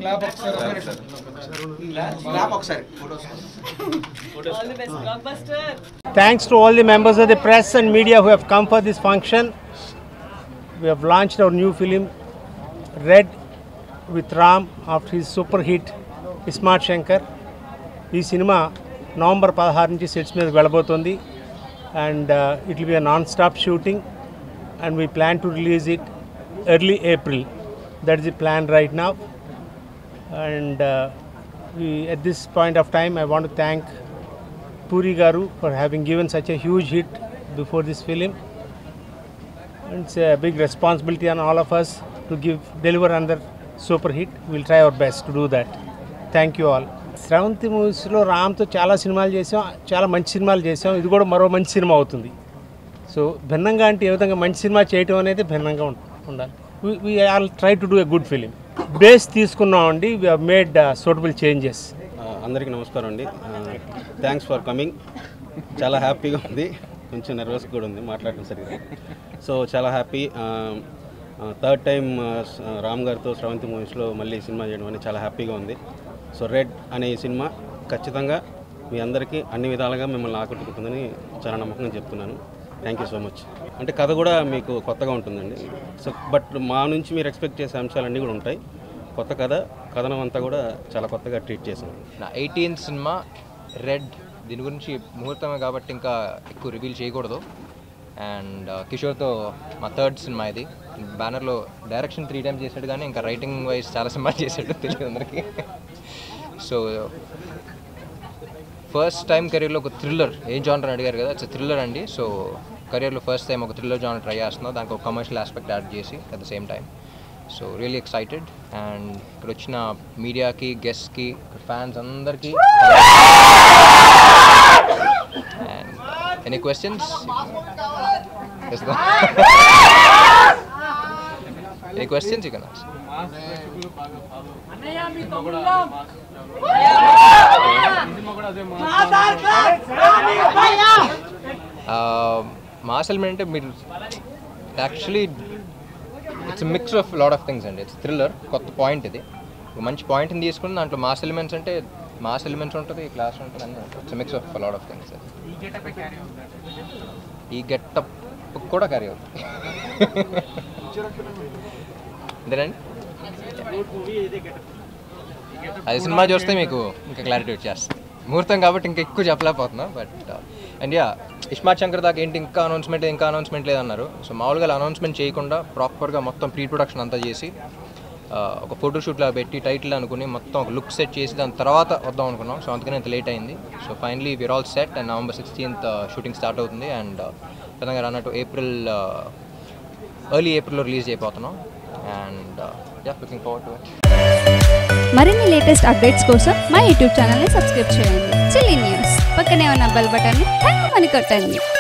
Clap ఒకసారి ఒక్క నిమిషం. క్లాప్ ఒకసారి All the best, Blockbuster. Thanks to all the members of the press and media who have come for this function. We have launched our new film, Red, with Ram after his super hit Ismat Shankar. ఈ సినిమా November పదహారు నుంచి sets మీదకి వెళ్ళబోతుంది and it will be a non stop shooting and we plan to release it early April that is the plan right now and at this point of time I want to thank Puri Garu for having given such a huge hit before this film. And it's a big responsibility on all of us to give deliver another super hit. We'll try our best to do that. Thank you all Sravanthi మూవీస్లో రామ్తో చాలా సినిమాలు చేసాం చాలా మంచి సినిమాలు చేసాం ఇది కూడా మరో మంచి సినిమా అవుతుంది సో భిన్నంగా అంటే ఏ విధంగా మంచి సినిమా చేయటం అనేది భిన్నంగా ఉం- ఉండాలి we all try to do a good film base తీసుకున్నామండి వీ మేడ్ సూటబుల్ చేంజెస్ ఆ, అందరికీ నమస్కారం అండి థ్యాంక్స్ ఫర్ కమింగ్ చాలా హ్యాపీగా ఉంది కొంచెం నర్వస్ కూడా ఉంది మాట్లాడటం సరిగ్గా సో చాలా హ్యాపీ థర్డ్ టైం రామ్ గారితో శ్రవంతి మూవీస్లో మళ్ళీ సినిమా చేయడం అనేది చాలా హ్యాపీగా ఉంది సో రెడ్ అనే ఈ సినిమా ఖచ్చితంగా మీ అందరికీ అన్ని విధాలుగా మిమ్మల్ని ఆకట్టుకుంటుందని చాలా నమ్మకంగా చెప్తున్నాను థ్యాంక్ యూ సో మచ్ అంటే కథ కూడా మీకు కొత్తగా ఉంటుందండి సో బట్ మా నుంచి మీరు ఎక్స్పెక్ట్ చేసే అంశాలన్నీ కూడా ఉంటాయి కొత్త కథ కథనం అంతా కూడా చాలా కొత్తగా ట్రీట్ చేసాం నా ఎయిటీన్త్ సినిమా రెడ్ దీని గురించి ముహూర్తమే కాబట్టి ఇంకా ఎక్కువ రివీల్ చేయకూడదు అండ్ కిషోర్తో మా థర్డ్ సినిమా ఇది బ్యానర్లో డైరెక్షన్ త్రీ టైమ్స్ చేశాడు కానీ ఇంకా రైటింగ్ వైజ్ చాలా సినిమాలు చేశాడు తెలియదు అందరికీ సో ఫస్ట్ టైం కెరీర్లో ఒక థ్రిల్లర్ ఏం జానర్ అడిగారు కదా ఇట్స్ థ్రిల్లర్ అండి సో కెరీర్లో ఫస్ట్ టైం ఒక థ్రిల్లర్ జానర్ ట్రై చేస్తున్నాం దానికి ఒక కమర్షియల్ ఆస్పెక్ట్ యాడ్ చేసి at the same time so really excited and ఇక్కడ వచ్చిన మీడియాకి గెస్ట్కి ఫ్యాన్స్ అందరికీ and any questions any questions you can mass element అంటే మీరు actually it's mix of lot of things అండి ఇట్స్ థ్రిల్లర్ కొత్త పాయింట్ ఇది ఒక మంచి పాయింట్ని తీసుకుని దాంట్లో మాస్ ఎలిమెంట్స్ అంటే మాస్ ఎలిమెంట్స్ ఉంటుంది క్లాస్ ఉంటుంది అన్నీ ఉంటుంది it's mix of lot of things ఈ గెటప్ కూడా క్యారీ అవుతుంది అంతేనండి అది సినిమా చూస్తే మీకు ఇంకా క్లారిటీ వచ్చేస్తుంది ముహూర్తం కాబట్టి ఇంకా ఎక్కువ చెప్పలేకపోతున్నా but and ya Ismart Shankar దాకా ఏంటి ఇంకా అనౌన్స్మెంట్ ఇంకా అనౌన్స్మెంట్ లేదన్నారు సో మామూలుగా అనౌన్స్మెంట్ చేయకుండా ప్రాపర్గా మొత్తం ప్రీ ప్రొడక్షన్ అంతా చేసి ఆ, ఒక ఫోటోషూట్లా పెట్టి టైటిల్ అనుకుని మొత్తం ఒక లుక్ సెట్ చేసి దాని తర్వాత వద్దాం అనుకున్నాం సో అందుకనే ఇంత లేట్ అయింది so finally we are all set and November sixteenth shooting start అవుతుంది అండ్ విధంగా అన్నట్టు ఏప్రిల్ ఎర్లీ ఏప్రిల్లో రిలీజ్ అయిపోతున్నాం and ya looking forward to it మరిన్ని లేటెస్ట్ అప్డేట్స్ కోసం మా యూట్యూబ్ ఛానల్ని సబ్స్క్రైబ్ చేయండి చిల్లీ న్యూస్ పక్కనే ఉన్న బెల్ బటన్ని టంగ్ అని కొట్టండి